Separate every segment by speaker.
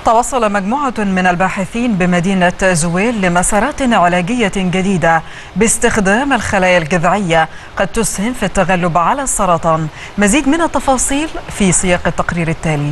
Speaker 1: توصل مجموعة من الباحثين بمدينة زويل لمسارات علاجية جديدة باستخدام الخلايا الجذعية قد تسهم في التغلب على السرطان مزيد من التفاصيل في سياق التقرير التالي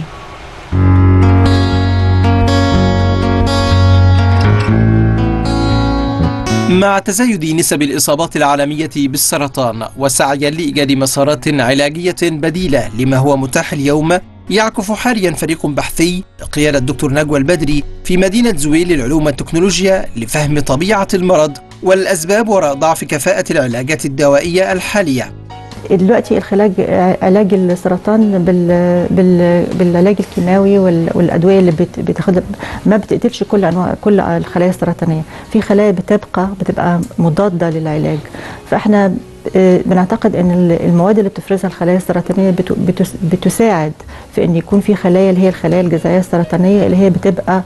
Speaker 2: مع تزايد نسب الإصابات العالمية بالسرطان وسعيا لإيجاد مسارات علاجية بديلة لما هو متاح اليوم يعكف حاليا فريق بحثي بقيادة الدكتور نجوى البدري في مدينة زويل للعلوم والتكنولوجيا لفهم طبيعة المرض والأسباب وراء ضعف كفاءة العلاجات الدوائية الحالية
Speaker 3: دلوقتي العلاج علاج السرطان بال بال بالعلاج الكيماوي والادويه اللي بت بتاخدها ما بتقتلش كل انواع كل الخلايا السرطانيه في خلايا بتبقى بتبقى مضاده للعلاج فاحنا بنعتقد ان المواد اللي بتفرزها الخلايا السرطانيه بتساعد في ان يكون في خلايا اللي هي الخلايا الجذعيه السرطانيه اللي هي بتبقى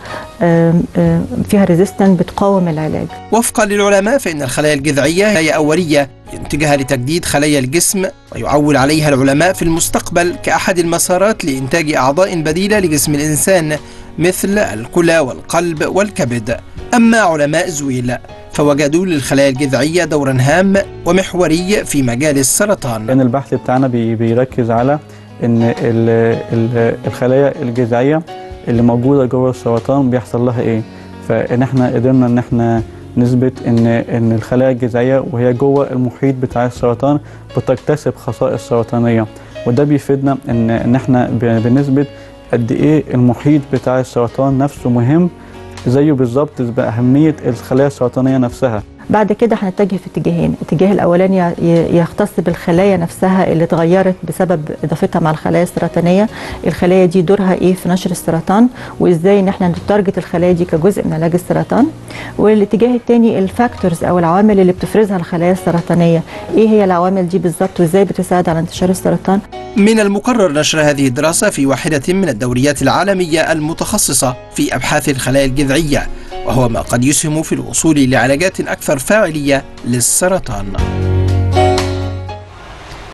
Speaker 3: فيها ريزيستنت بتقاوم العلاج.
Speaker 2: وفقا للعلماء فان الخلايا الجذعيه هي اوليه ينتجها لتجديد خلايا الجسم ويعول عليها العلماء في المستقبل كاحد المسارات لانتاج اعضاء بديله لجسم الانسان مثل الكلى والقلب والكبد. اما علماء زويل فوجدوا للخلايا الجذعية دورا هام ومحوري في مجال السرطان
Speaker 4: إن البحث بتاعنا بيركز على إن ال ال الخلايا الجذعية اللي موجودة جوه السرطان بيحصل لها إيه فإن إحنا قدرنا إن إحنا نثبت إن إن الخلايا الجذعية وهي جوه المحيط بتاع السرطان بتكتسب خصائص سرطانية وده بيفيدنا إن إن إحنا بنثبت قد إيه المحيط بتاع السرطان نفسه مهم زيه بالظبط بأهمية الخلايا السرطانية نفسها
Speaker 3: بعد كده هنتجه في اتجاهين الاتجاه الاولاني يختص بالخلايا نفسها اللي اتغيرت بسبب اضافتها مع الخلايا السرطانيه الخلايا دي دورها ايه في نشر السرطان وازاي ان احنا نتارجت الخلايا دي كجزء من علاج السرطان والاتجاه الثاني الفاكتورز او العوامل اللي بتفرزها الخلايا السرطانيه ايه هي العوامل دي بالظبط وازاي بتساعد على انتشار السرطان
Speaker 2: من المقرر نشر هذه الدراسه في واحده من الدوريات العالميه المتخصصه في ابحاث الخلايا الجذعيه وهو ما قد يسهم في الوصول لعلاجات أكثر فاعلية للسرطان